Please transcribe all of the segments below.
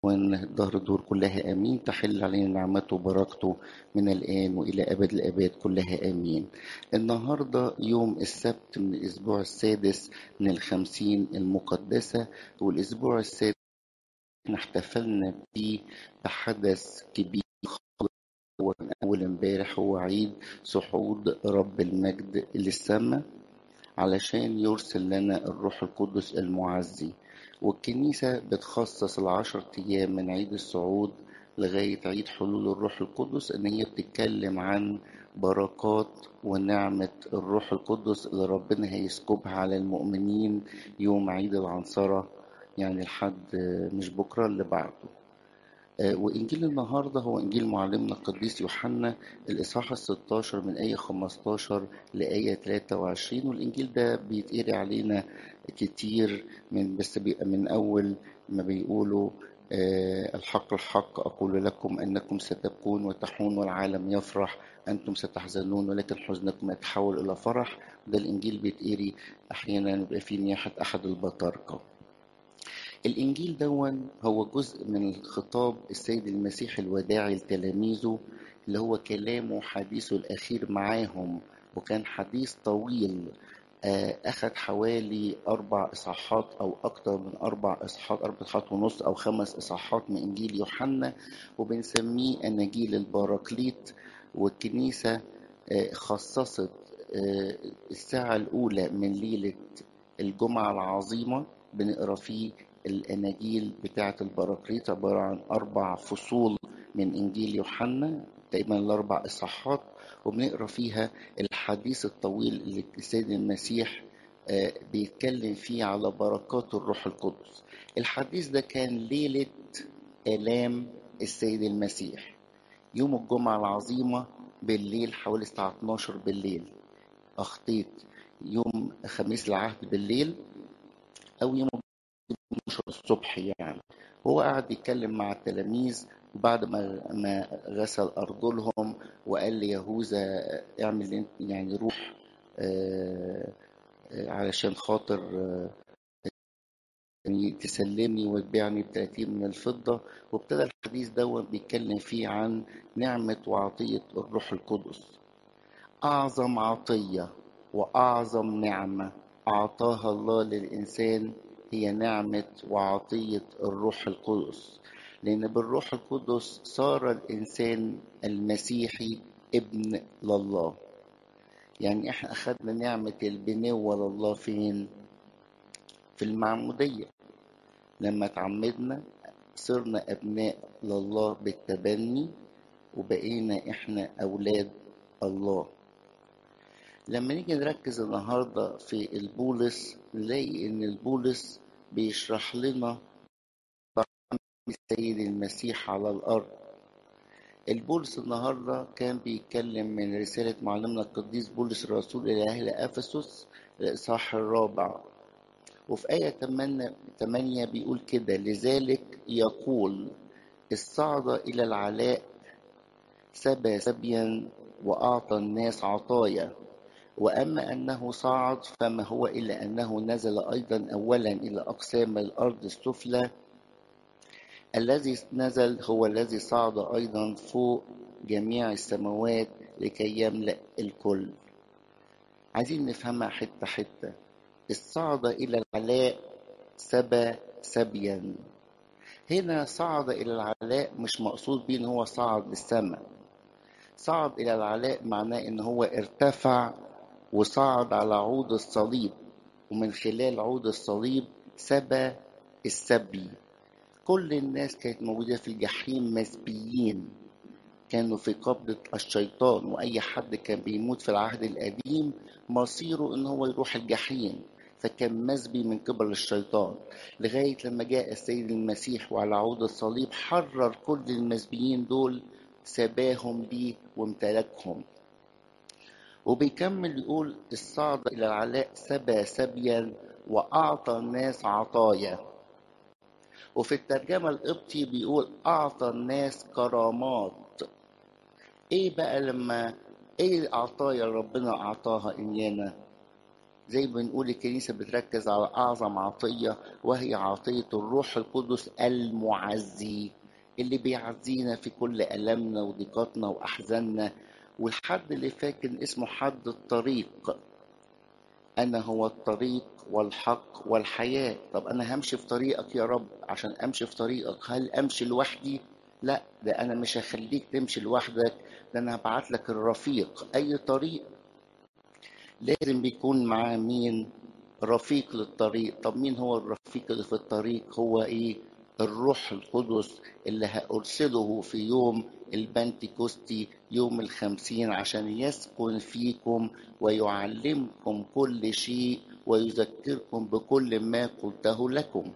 إخواننا الدهر دور كلها آمين تحل علينا نعمته وبركته من الآن وإلى أبد الآباد كلها آمين النهاردة يوم السبت من الأسبوع السادس من الخمسين المقدسة والأسبوع السادس احنا احتفلنا بيه بحدث كبير هو من أول امبارح هو عيد صعود رب المجد للسماء علشان يرسل لنا الروح القدس المعزي والكنيسة بتخصص العشر أيام من عيد الصعود لغاية عيد حلول الروح القدس إن هي بتتكلم عن بركات ونعمة الروح القدس اللي ربنا هيسكبها على المؤمنين يوم عيد العنصرة يعني لحد مش بكرة اللي بعده وإنجيل النهاردة هو إنجيل معلمنا القديس يوحنا الإصحاح الستاشر من آية 15 لآية 23 والإنجيل ده بيتقري علينا كتير من بس بيبقى من أول ما بيقولوا الحق الحق أقول لكم أنكم ستبكون وتحون والعالم يفرح أنتم ستحزنون ولكن حزنكم يتحول إلى فرح ده الإنجيل بيتقري أحيانا بيبقى فيه نياحة أحد البطاركة الإنجيل دون هو جزء من خطاب السيد المسيح الوداعي لتلاميذه اللي هو كلامه حديثه الأخير معاهم وكان حديث طويل أخذ حوالي أربع إصحاحات أو أكتر من أربع إصحاحات أربع إصحاحات ونص أو خمس إصحاحات من إنجيل يوحنا وبنسميه أناجيل البراكليت والكنيسة خصصت الساعة الأولى من ليلة الجمعة العظيمة بنقرا فيه الأناجيل بتاعة البراكليت عبارة عن أربع فصول من إنجيل يوحنا تقريبا الأربع إصحاحات وبنقرا فيها الحديث الطويل اللي السيد المسيح بيتكلم فيه على بركات الروح القدس الحديث ده كان ليلة آلام السيد المسيح يوم الجمعة العظيمة بالليل حوالي الساعة 12 بالليل أخطيت يوم خميس العهد بالليل أو يوم 12 الصبح يعني هو قاعد يتكلم مع التلاميذ وبعد ما ما غسل ارجلهم وقال ليهوذا اعمل يعني روح آه علشان خاطر آه يعني تسلمني وتبيعني ب 30 من الفضة وابتدى الحديث دوت بيتكلم فيه عن نعمة وعطية الروح القدس أعظم عطية وأعظم نعمة أعطاها الله للإنسان هي نعمة وعطية الروح القدس لأن بالروح القدس صار الإنسان المسيحي ابن لله يعني احنا أخذنا نعمة البنوة لله فين؟ في المعمودية لما تعمدنا صرنا أبناء لله بالتبني وبقينا احنا أولاد الله لما نيجي نركز النهاردة في البولس نلاقي إن البولس بيشرح لنا السيد المسيح على الأرض البولس النهاردة كان بيتكلم من رسالة معلمنا القديس بولس الرسول إلى أهل أفسس الإصحاح الرابع وفي آية 8 بيقول كده لذلك يقول الصعد إلى العلاء سبى سبيا وأعطى الناس عطايا وأما أنه صعد فما هو إلا أنه نزل أيضا أولا إلى أقسام الأرض السفلى الذي نزل هو الذي صعد أيضا فوق جميع السماوات لكي يملأ الكل عايزين نفهمها حتة حتة الصعد إلى العلاء سبى سبيا هنا صعد إلى العلاء مش مقصود بيه إن هو صعد للسماء صعد إلى العلاء معناه إن هو ارتفع وصعد على عود الصليب ومن خلال عود الصليب سبى السبي كل الناس كانت موجودة في الجحيم مسبيين كانوا في قبضة الشيطان وأي حد كان بيموت في العهد القديم مصيره إن هو يروح الجحيم فكان مسبي من قبل الشيطان لغاية لما جاء السيد المسيح وعلى عود الصليب حرر كل المسبيين دول سباهم ليه وامتلكهم وبيكمل يقول الصعد إلى العلاء سبى سبيا وأعطى الناس عطايا وفي الترجمة القبطي بيقول أعطى الناس كرامات إيه بقى لما إيه العطايا ربنا أعطاها إيانا زي ما بنقول الكنيسة بتركز على أعظم عطية وهي عطية الروح القدس المعزي اللي بيعزينا في كل ألمنا وضيقاتنا وأحزاننا والحد اللي فاكر اسمه حد الطريق أنا هو الطريق والحق والحياة طب أنا همشي في طريقك يا رب عشان أمشي في طريقك هل أمشي لوحدي؟ لا ده أنا مش هخليك تمشي لوحدك ده أنا هبعت لك الرفيق أي طريق لازم بيكون معاه مين رفيق للطريق طب مين هو الرفيق اللي في الطريق هو ايه الروح القدس اللي هأرسله في يوم البنتكوستي يوم الخمسين عشان يسكن فيكم ويعلمكم كل شيء ويذكركم بكل ما قلته لكم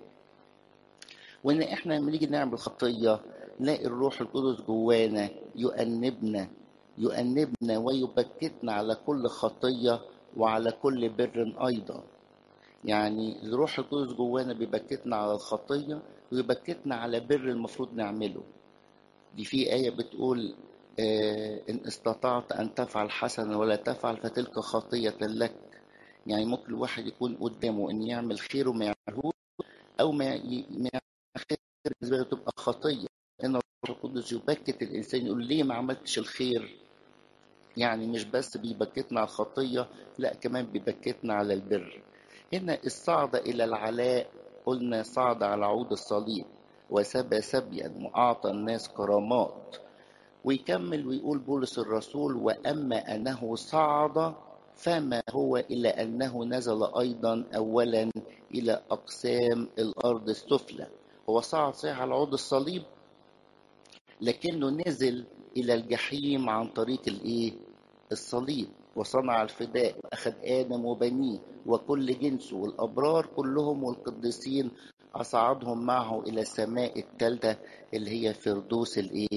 وان احنا لما نيجي نعمل خطيه نلاقي الروح القدس جوانا يؤنبنا يؤنبنا ويبكتنا على كل خطيه وعلى كل بر ايضا يعني الروح القدس جوانا بيبكتنا على الخطيه ويبكتنا على بر المفروض نعمله دي في آية بتقول آه إن استطعت أن تفعل حسنا ولا تفعل فتلك خطية لك يعني ممكن الواحد يكون قدامه إن يعمل خير وما يعملهوش أو ما يعمل خير بالنسبة له تبقى خطية إن الروح القدس يبكت الإنسان يقول ليه ما عملتش الخير يعني مش بس بيبكتنا على الخطية لا كمان بيبكتنا على البر هنا الصعد إلى العلاء قلنا صعد على عود الصليب وسبى سبيا وأعطى الناس كرامات ويكمل ويقول بولس الرسول وأما أنه صعد فما هو إلى أنه نزل أيضا أولا إلى أقسام الأرض السفلى هو صعد صحيح على عود الصليب لكنه نزل إلى الجحيم عن طريق الإيه؟ الصليب وصنع الفداء وأخذ آدم وبنيه وكل جنسه والأبرار كلهم والقديسين أصعدهم معه إلى السماء الثالثة اللي هي فردوس الإيه؟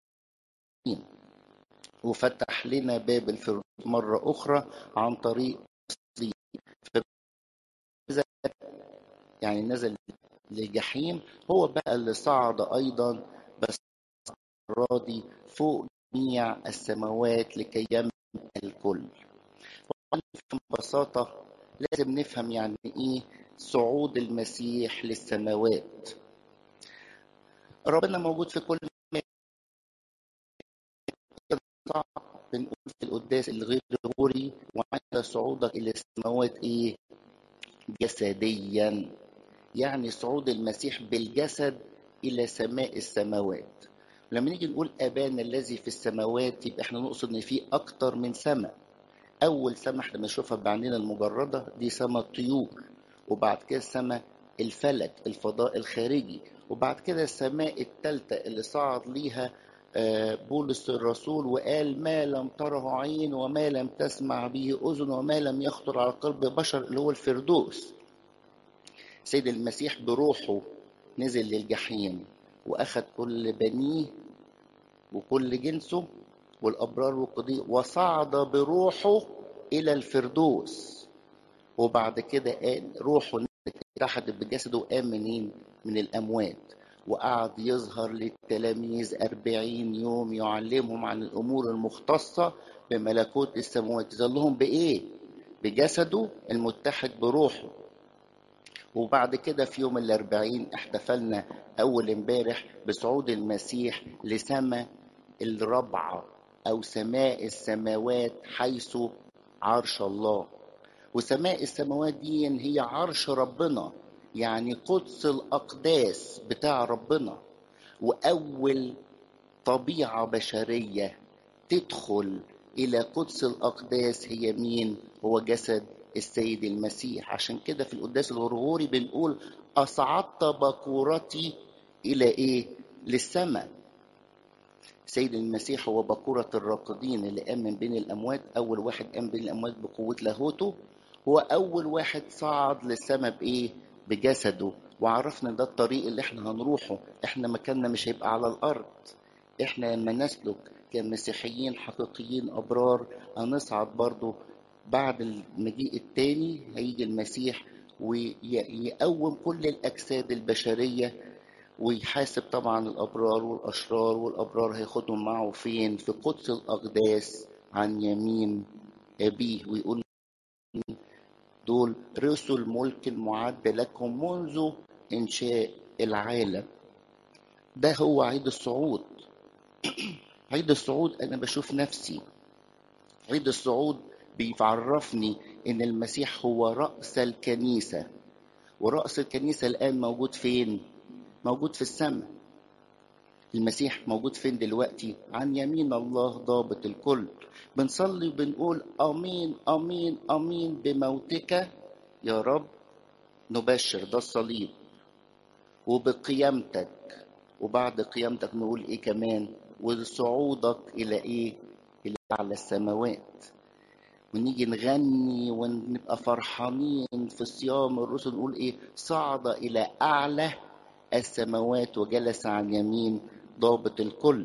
وفتح لنا باب الفردوس مرة أخرى عن طريق الصليب يعني نزل للجحيم هو بقى اللي صعد أيضا بس راضي فوق جميع السماوات لكي يملك الكل ببساطة لازم نفهم يعني إيه صعود المسيح للسماوات ربنا موجود في كل مكان بنقول في القداس الغير ظهوري وعند صعودك إلى السماوات إيه جسديا يعني صعود المسيح بالجسد إلى سماء السماوات لما نيجي نقول أبانا الذي في السماوات يبقى احنا نقصد إن في أكتر من سماء أول سماء احنا بنشوفها بعينينا المجردة دي سماء الطيور وبعد كده سماء الفلك الفضاء الخارجي وبعد كده السماء الثالثة اللي صعد ليها بولس الرسول وقال ما لم تره عين وما لم تسمع به أذن وما لم يخطر على قلب بشر اللي هو الفردوس سيد المسيح بروحه نزل للجحيم وأخذ كل بنيه وكل جنسه والأبرار والقضية وصعد بروحه إلى الفردوس وبعد كده قال روحه اتحدت بجسده وقام منين؟ من الأموات وقعد يظهر للتلاميذ أربعين يوم يعلمهم عن الأمور المختصة بملكوت السماوات ظلهم بإيه؟ بجسده المتحد بروحه وبعد كده في يوم الأربعين احتفلنا أول امبارح بصعود المسيح لسماء الربعة أو سماء السماوات حيث عرش الله وسماء السماوات دي هي عرش ربنا يعني قدس الأقداس بتاع ربنا وأول طبيعة بشرية تدخل إلى قدس الأقداس هي مين؟ هو جسد السيد المسيح عشان كده في القداس الغرغوري بنقول أصعدت بكورتي إلى إيه؟ للسماء سيد المسيح هو بكورة الراقدين اللي قام من بين الأموات أول واحد قام بين الأموات بقوة لاهوته هو أول واحد صعد للسماء بإيه؟ بجسده وعرفنا ده الطريق اللي احنا هنروحه احنا مكاننا مش هيبقى على الأرض احنا لما نسلك كمسيحيين حقيقيين أبرار هنصعد برضو بعد المجيء التاني هيجي المسيح ويقوم كل الأجساد البشرية ويحاسب طبعا الأبرار والأشرار والأبرار هياخدهم معه فين في قدس الأقداس عن يمين أبيه ويقول دول رسل ملك المعد لكم منذ إنشاء العالم ده هو عيد الصعود عيد الصعود أنا بشوف نفسي عيد الصعود بيعرفني إن المسيح هو رأس الكنيسة ورأس الكنيسة الآن موجود فين؟ موجود في السماء المسيح موجود فين دلوقتي عن يمين الله ضابط الكل بنصلي وبنقول امين امين امين بموتك يا رب نبشر ده الصليب وبقيامتك وبعد قيامتك نقول ايه كمان وصعودك الى ايه الى اعلى السماوات ونيجي نغني ونبقى فرحانين في صيام الرسل نقول ايه صعد الى اعلى السماوات وجلس عن يمين ضابط الكل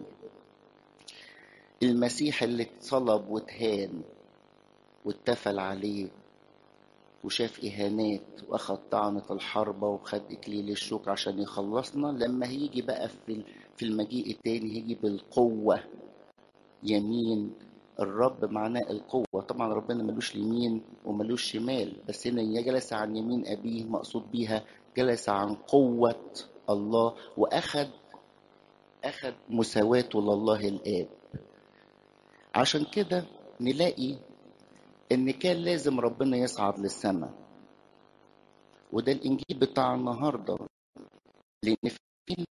المسيح اللي اتصلب واتهان واتفل عليه وشاف إهانات وأخد طعنة الحربة وخد إكليل الشوك عشان يخلصنا لما هيجي بقى في في المجيء التاني هيجي بالقوة يمين الرب معناه القوة طبعا ربنا ملوش يمين وملوش شمال بس هنا جلس عن يمين أبيه مقصود بيها جلس عن قوة الله وأخد أخذ مساواته لله الآب عشان كده نلاقي إن كان لازم ربنا يصعد للسماء وده الإنجيل بتاع النهاردة لأن في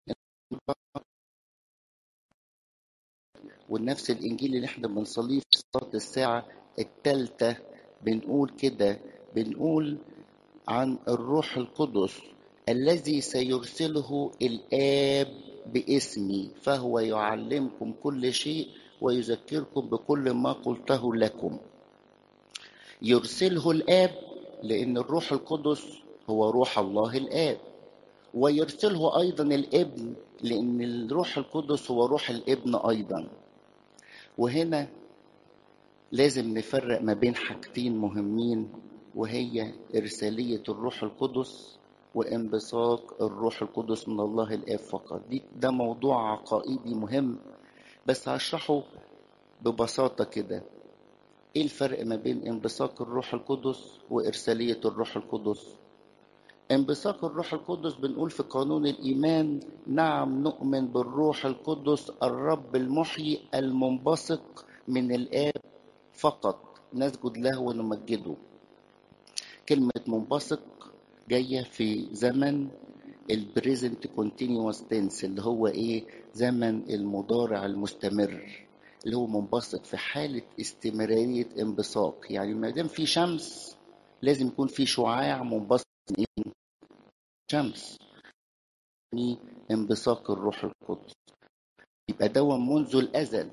ونفس الإنجيل اللي احنا بنصليه في صلاة الساعة الثالثة بنقول كده بنقول عن الروح القدس الذي سيرسله الآب باسمي فهو يعلمكم كل شيء ويذكركم بكل ما قلته لكم يرسله الآب لأن الروح القدس هو روح الله الآب ويرسله أيضا الابن لأن الروح القدس هو روح الابن أيضا وهنا لازم نفرق ما بين حاجتين مهمين وهي إرسالية الروح القدس وانبثاق الروح القدس من الله الآب فقط دي ده موضوع عقائدي مهم بس هشرحه ببساطة كده ايه الفرق ما بين انبثاق الروح القدس وإرسالية الروح القدس انبثاق الروح القدس بنقول في قانون الإيمان نعم نؤمن بالروح القدس الرب المحيي المنبثق من الآب فقط نسجد له ونمجده كلمة منبثق جاية في زمن البريزنت كونتينيوس تنس اللي هو ايه زمن المضارع المستمر اللي هو منبثق في حالة استمرارية انبثاق يعني ما دام في شمس لازم يكون في شعاع منبثق من ايه شمس يعني انبثاق الروح القدس يبقى دوا منذ الأزل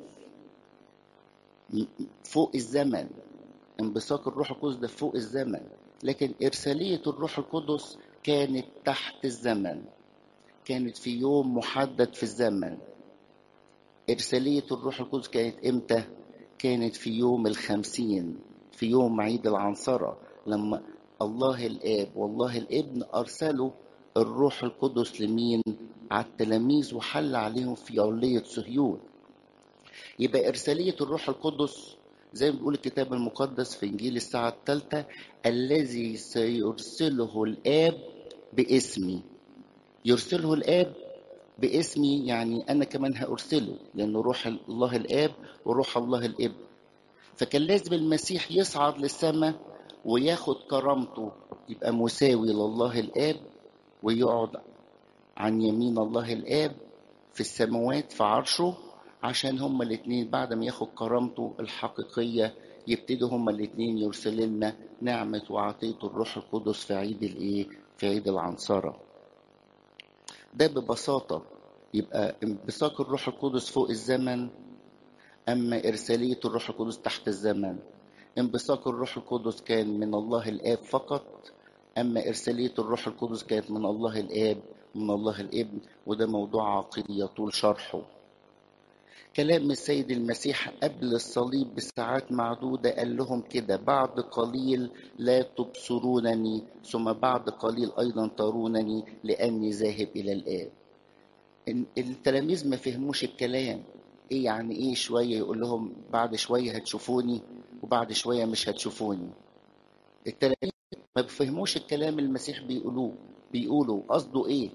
فوق الزمن انبثاق الروح القدس ده فوق الزمن لكن إرسالية الروح القدس كانت تحت الزمن كانت في يوم محدد في الزمن إرسالية الروح القدس كانت إمتى؟ كانت في يوم الخمسين في يوم عيد العنصرة لما الله الآب والله الابن أرسلوا الروح القدس لمين؟ على التلاميذ وحل عليهم في علية صهيون يبقى إرسالية الروح القدس زي ما بيقول الكتاب المقدس في إنجيل الساعة الثالثة الذي سيرسله الآب باسمي يرسله الآب باسمي يعني أنا كمان هأرسله لأنه روح الله الآب وروح الله الابن فكان لازم المسيح يصعد للسماء وياخد كرامته يبقى مساوي لله الآب ويقعد عن يمين الله الآب في السماوات في عرشه عشان هما الاتنين بعد ما ياخد كرامته الحقيقية يبتدوا هما الاتنين يرسل لنا نعمة وعطية الروح القدس في عيد الايه؟ في عيد العنصرة. ده ببساطة يبقى انبثاق الروح القدس فوق الزمن أما إرسالية الروح القدس تحت الزمن. انبثاق الروح القدس كان من الله الآب فقط أما إرسالية الروح القدس كانت من الله الآب من الله الابن وده موضوع عقيدي يطول شرحه. كلام السيد المسيح قبل الصليب بساعات معدودة قال لهم كده بعد قليل لا تبصرونني ثم بعد قليل أيضا ترونني لأني ذاهب إلى الآب التلاميذ ما فهموش الكلام ايه يعني ايه شوية يقول لهم بعد شوية هتشوفوني وبعد شوية مش هتشوفوني التلاميذ ما بيفهموش الكلام المسيح بيقولوه بيقولوا قصده ايه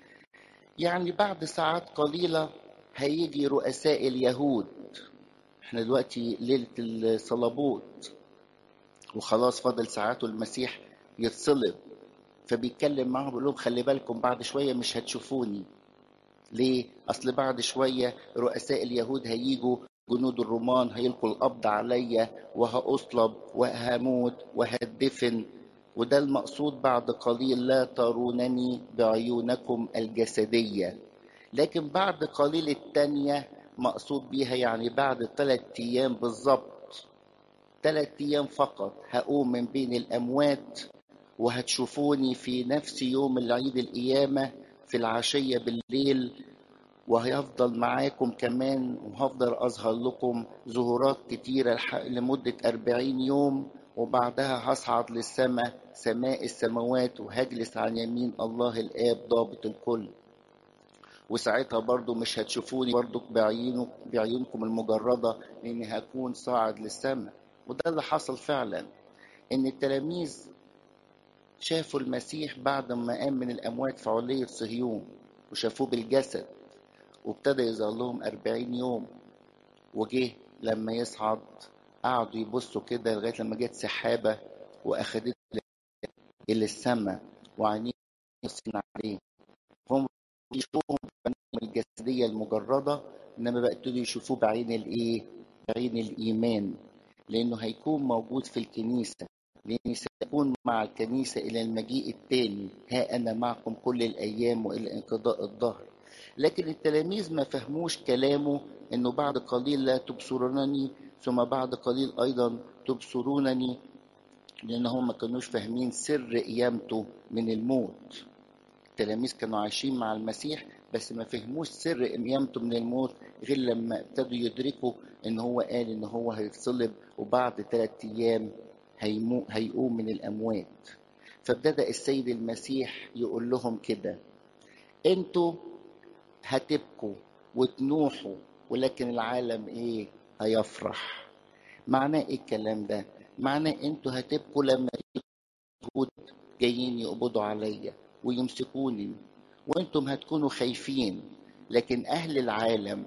يعني بعد ساعات قليلة هيجي رؤساء اليهود احنا دلوقتي ليلة الصلابوت وخلاص فاضل ساعات المسيح يتصلب فبيتكلم معهم بيقول لهم خلي بالكم بعد شوية مش هتشوفوني ليه؟ أصل بعد شوية رؤساء اليهود هيجوا جنود الرومان هيلقوا القبض عليا وهأصلب وهموت وهدفن وده المقصود بعد قليل لا ترونني بعيونكم الجسدية لكن بعد قليل التانية مقصود بيها يعني بعد ثلاث أيام بالظبط ثلاث أيام فقط هقوم من بين الأموات وهتشوفوني في نفس يوم العيد القيامة في العشية بالليل وهيفضل معاكم كمان وهفضل أظهر لكم ظهورات كتيرة لمدة أربعين يوم وبعدها هصعد للسماء سماء السماوات وهجلس عن يمين الله الآب ضابط الكل وساعتها برضو مش هتشوفوني برضو بعيونك بعيونكم المجردة لأني هكون صاعد للسماء وده اللي حصل فعلا إن التلاميذ شافوا المسيح بعد ما قام من الأموات في علية صهيون وشافوه بالجسد وابتدى يظهر لهم أربعين يوم وجه لما يصعد قعدوا يبصوا كده لغاية لما جت سحابة وأخدته إلى السماء وعينيه يصين عليه هم يشوفوهم بعينهم الجسدية المجردة إنما بقى ابتدوا يشوفوه بعين الإيه؟ بعين الإيمان لأنه هيكون موجود في الكنيسة لأني سأكون مع الكنيسة إلى المجيء الثاني ها أنا معكم كل الأيام وإلى انقضاء الظهر لكن التلاميذ ما فهموش كلامه انه بعد قليل لا تبصرونني ثم بعد قليل ايضا تبصرونني لانهم ما كانوش فاهمين سر قيامته من الموت التلاميذ كانوا عايشين مع المسيح بس ما فهموش سر قيامته من الموت غير لما ابتدوا يدركوا ان هو قال ان هو هيتصلب وبعد ثلاثة ايام هيمو هيقوم من الاموات فابتدى السيد المسيح يقول لهم كده انتوا هتبكوا وتنوحوا ولكن العالم ايه هيفرح معناه ايه الكلام ده معناه انتوا هتبكوا لما اليهود جايين يقبضوا عليا ويمسكوني وانتم هتكونوا خايفين لكن اهل العالم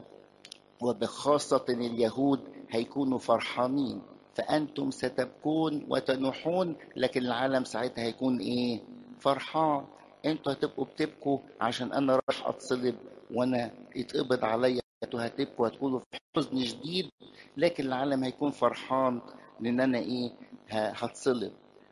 وبخاصة اليهود هيكونوا فرحانين فأنتم ستبكون وتنوحون لكن العالم ساعتها هيكون إيه؟ فرحان انتوا هتبقوا بتبكوا عشان انا راح اتصلب وانا يتقبض عليا انتوا هتبكوا هتكونوا في حزن شديد لكن العالم هيكون فرحان لان انا ايه هتصلب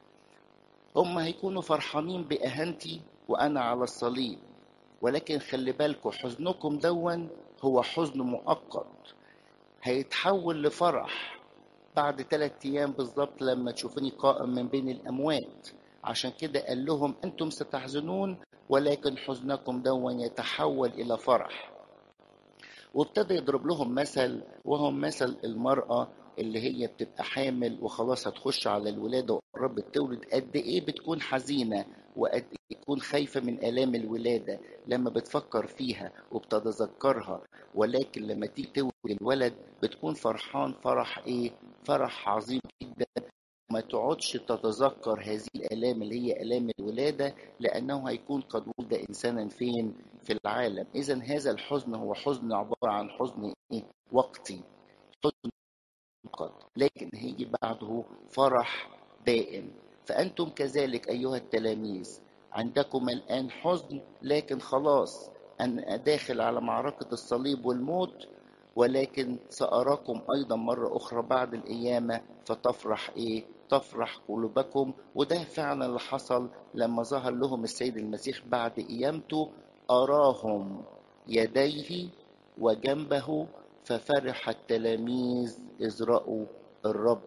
هم هيكونوا فرحانين باهانتي وانا على الصليب ولكن خلي بالكم حزنكم دون هو حزن مؤقت هيتحول لفرح بعد ثلاثة أيام بالظبط لما تشوفوني قائم من بين الأموات عشان كده قال لهم أنتم ستحزنون ولكن حزنكم دون يتحول إلى فرح وابتدى يضرب لهم مثل وهو مثل المرأة اللي هي بتبقى حامل وخلاص هتخش على الولادة وقربت تولد قد إيه بتكون حزينة وقد إيه تكون خايفة من آلام الولادة لما بتفكر فيها وبتتذكرها ولكن لما تيجي تولد الولد بتكون فرحان فرح إيه؟ فرح عظيم جدا ما تقعدش تتذكر هذه الآلام اللي هي آلام الولادة لأنه هيكون قد ولد إنسانا فين في العالم إذا هذا الحزن هو حزن عبارة عن حزن إيه؟ وقتي حزن فقط لكن هيجي بعده فرح دائم فأنتم كذلك أيها التلاميذ عندكم الآن حزن لكن خلاص أنا داخل على معركة الصليب والموت ولكن سأراكم أيضا مرة أخرى بعد القيامة فتفرح إيه؟ تفرح قلوبكم وده فعلا اللي حصل لما ظهر لهم السيد المسيح بعد قيامته أراهم يديه وجنبه ففرح التلاميذ إذ رأوا الرب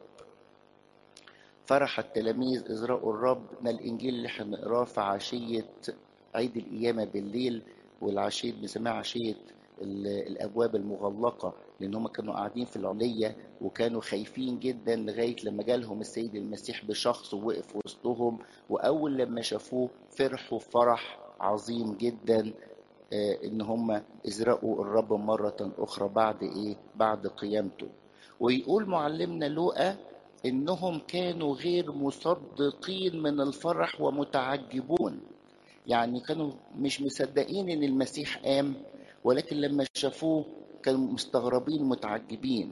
فرح التلاميذ إذ رأوا الرب ده الإنجيل اللي احنا بنقراه في عشية عيد القيامة بالليل والعشية بنسميها عشية الابواب المغلقه لان هم كانوا قاعدين في العليه وكانوا خايفين جدا لغايه لما جالهم السيد المسيح بشخص ووقف وسطهم واول لما شافوه فرحوا فرح عظيم جدا ان هم ازرقوا الرب مره اخرى بعد ايه بعد قيامته ويقول معلمنا لوقا إنهم كانوا غير مصدقين من الفرح ومتعجبون يعني كانوا مش مصدقين إن المسيح قام ولكن لما شافوه كانوا مستغربين متعجبين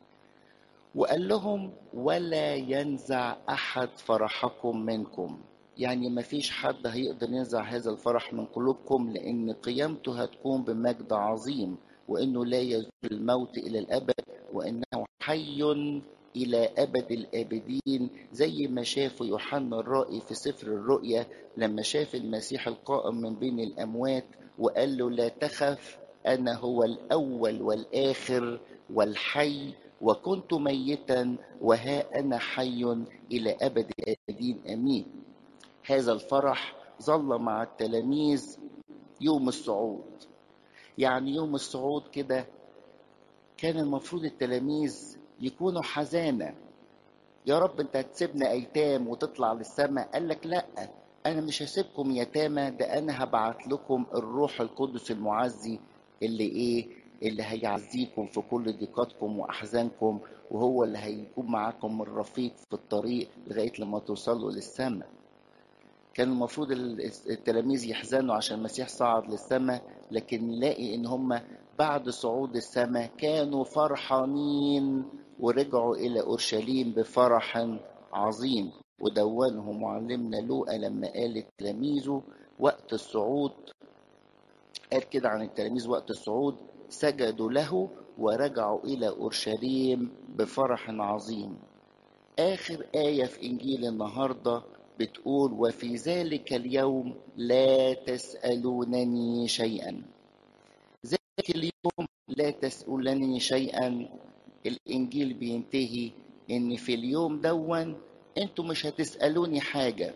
وقال لهم ولا ينزع أحد فرحكم منكم يعني ما فيش حد هيقدر ينزع هذا الفرح من قلوبكم لأن قيامته هتكون بمجد عظيم وإنه لا يزول الموت إلى الأبد وإنه حي إلى أبد الآبدين زي ما شافوا يوحنا الرائي في سفر الرؤيا لما شاف المسيح القائم من بين الأموات وقال له لا تخف أنا هو الأول والآخر والحي وكنت ميتا وها أنا حي إلى أبد الآبدين أمين هذا الفرح ظل مع التلاميذ يوم الصعود يعني يوم الصعود كده كان المفروض التلاميذ يكونوا حزانة يا رب انت هتسيبنا ايتام وتطلع للسماء قال لك لا انا مش هسيبكم يتامى ده انا هبعت لكم الروح القدس المعزي اللي ايه اللي هيعزيكم في كل ضيقاتكم واحزانكم وهو اللي هيكون معاكم الرفيق في الطريق لغايه لما توصلوا للسماء كان المفروض التلاميذ يحزنوا عشان المسيح صعد للسماء لكن نلاقي ان هم بعد صعود السماء كانوا فرحانين ورجعوا الى اورشليم بفرح عظيم ودونه معلمنا لوقا لما قال لتلاميذه وقت الصعود قال كده عن التلاميذ وقت الصعود سجدوا له ورجعوا الى اورشليم بفرح عظيم اخر ايه في انجيل النهارده بتقول وفي ذلك اليوم لا تسالونني شيئا ذلك اليوم لا تسالني شيئا الانجيل بينتهي ان في اليوم دون انتوا مش هتسالوني حاجه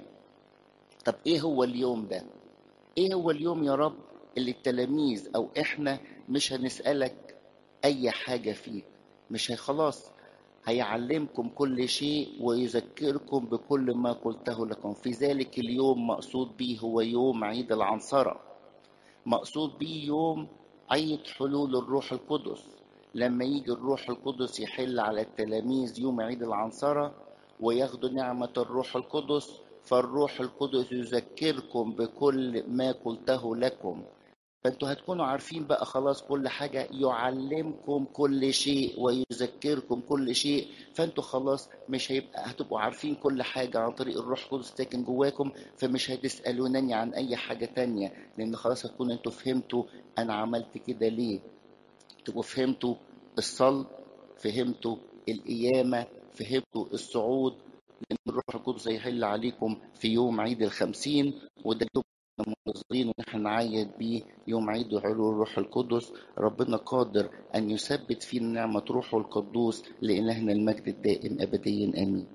طب ايه هو اليوم ده ايه هو اليوم يا رب اللي التلاميذ او احنا مش هنسالك اي حاجه فيه مش هي خلاص هيعلمكم كل شيء ويذكركم بكل ما قلته لكم في ذلك اليوم مقصود به هو يوم عيد العنصرة مقصود به يوم عيد حلول الروح القدس لما يجي الروح القدس يحل على التلاميذ يوم عيد العنصرة وياخدوا نعمة الروح القدس فالروح القدس يذكركم بكل ما قلته لكم فانتوا هتكونوا عارفين بقى خلاص كل حاجة يعلمكم كل شيء ويذكركم كل شيء فانتوا خلاص مش هيبقى هتبقوا عارفين كل حاجة عن طريق الروح القدس ساكن جواكم فمش هتسألونني عن أي حاجة تانية لأن خلاص هتكون انتوا فهمتوا أنا عملت كده ليه تبقوا فهمتوا الصلب فهمتوا القيامة فهمتوا الصعود لأن الروح القدس هيحل عليكم في يوم عيد الخمسين وده يوم منتظرين ان احنا نعيد بيه يوم عيد حلول الروح القدس ربنا قادر ان يثبت فينا نعمه روحه القدوس لالهنا المجد الدائم ابديا امين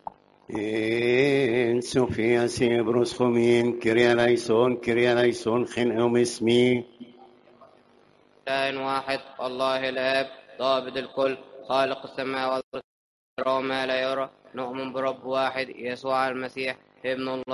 إن سوفيا سيبروس خومين كريا لايسون كريا لايسون خنقهم اسمي إله واحد الله الآب ضابط الكل خالق السماء والأرض يرى ما لا يرى نؤمن برب واحد يسوع المسيح ابن الله